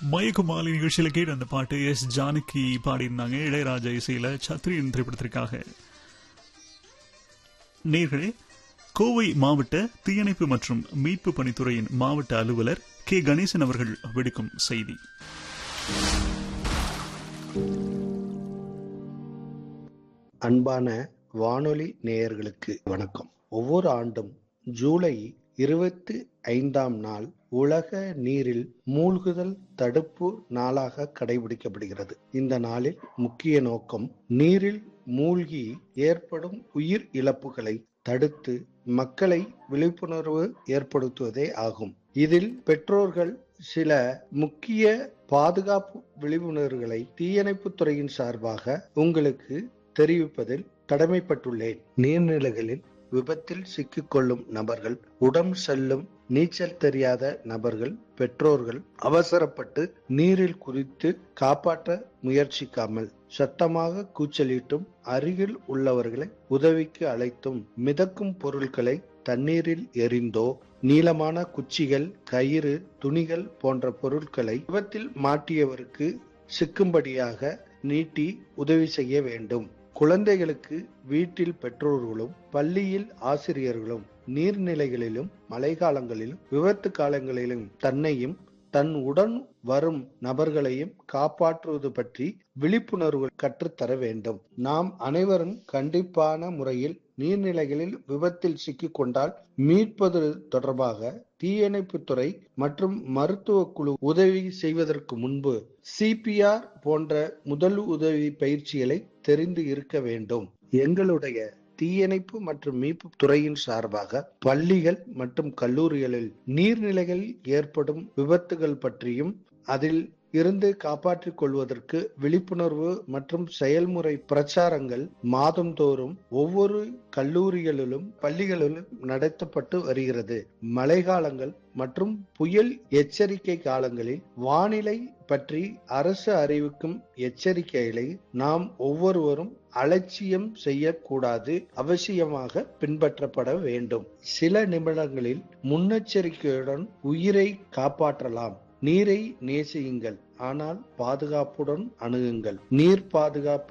மயக்குமாலி நிகழ்ச்சியில கேட்ட அந்த பாட்டு எஸ் ஜானகி பாடியிருந்தாங்க இளையராஜா இசையில சத்ரியன் திரைப்படத்திற்காக நேர்களே கோவை மாவட்ட தீயணைப்பு மற்றும் மீட்பு பணித்துறையின் மாவட்ட அலுவலர் கே கணேசன் அவர்கள் விடுக்கும் செய்தி அன்பான வானொலி நேயர்களுக்கு வணக்கம் ஒவ்வொரு ஆண்டும் ஜூலை இருபத்தி ஐந்தாம் நாள் உலக நீரில் மூழ்குதல் தடுப்பு நாளாக கடைபிடிக்கப்படுகிறது இந்த நாளில் முக்கிய நோக்கம் நீரில் மூழ்கி ஏற்படும் உயிர் இழப்புகளை தடுத்து மக்களை விழிப்புணர்வு ஏற்படுத்துவதே ஆகும் இதில் பெற்றோர்கள் சில முக்கிய பாதுகாப்பு விழிப்புணர்வுகளை தீயணைப்பு துறையின் சார்பாக உங்களுக்கு தெரிவிப்பதில் கடமைப்பட்டுள்ளேன் நீர்நிலைகளில் விபத்தில் சிக்கிக்கொள்ளும் நபர்கள் உடம் செல்லும் நீச்சல் தெரியாத நபர்கள் பெற்றோர்கள் அவசரப்பட்டு நீரில் குதித்து காப்பாற்ற முயற்சிக்காமல் சத்தமாக கூச்சலிட்டும் அருகில் உள்ளவர்களை உதவிக்கு அழைத்தும் மிதக்கும் பொருட்களை தண்ணீரில் எரிந்தோ நீளமான குச்சிகள் கயிறு துணிகள் போன்ற பொருட்களை விபத்தில் மாட்டியவருக்கு சிக்கும்படியாக நீட்டி உதவி செய்ய வேண்டும் குழந்தைகளுக்கு வீட்டில் பெற்றோர்களும் பள்ளியில் ஆசிரியர்களும் நீர்நிலைகளிலும் மழைக்காலங்களிலும் விபத்து காலங்களிலும் தன்னையும் தன் உடன் வரும் நபர்களையும் காப்பாற்றுவது பற்றி விழிப்புணர்வு கற்றுத்தர வேண்டும் நாம் அனைவரும் கண்டிப்பான முறையில் நீர்நிலைகளில் விபத்தில் சிக்கிக் கொண்டால் மீட்பது தொடர்பாக தீயணைப்புத்துறை மற்றும் மருத்துவ குழு உதவி செய்வதற்கு முன்பு சிபிஆர் போன்ற முதல் உதவி பயிற்சிகளை தெரிந்து இருக்க வேண்டும் எங்களுடைய தீயணைப்பு மற்றும் மீட்பு துறையின் சார்பாக பள்ளிகள் மற்றும் கல்லூரிகளில் நீர்நிலைகளில் ஏற்படும் விபத்துகள் பற்றியும் அதில் இருந்து காப்பாற்றிக் கொள்வதற்கு விழிப்புணர்வு மற்றும் செயல்முறை பிரச்சாரங்கள் மாதந்தோறும் ஒவ்வொரு கல்லூரிகளிலும் பள்ளிகளிலும் நடத்தப்பட்டு வருகிறது மழைக்காலங்கள் மற்றும் புயல் எச்சரிக்கை காலங்களில் வானிலை பற்றி அரசு அறிவிக்கும் எச்சரிக்கைகளை நாம் ஒவ்வொருவரும் அலட்சியம் செய்யக்கூடாது அவசியமாக பின்பற்றப்பட வேண்டும் சில நிமிடங்களில் முன்னெச்சரிக்கையுடன் உயிரை காப்பாற்றலாம் நீரை நேசியுங்கள் ஆனால் பாதுகாப்புடன் அணுகுங்கள் நீர் பாதுகாப்பு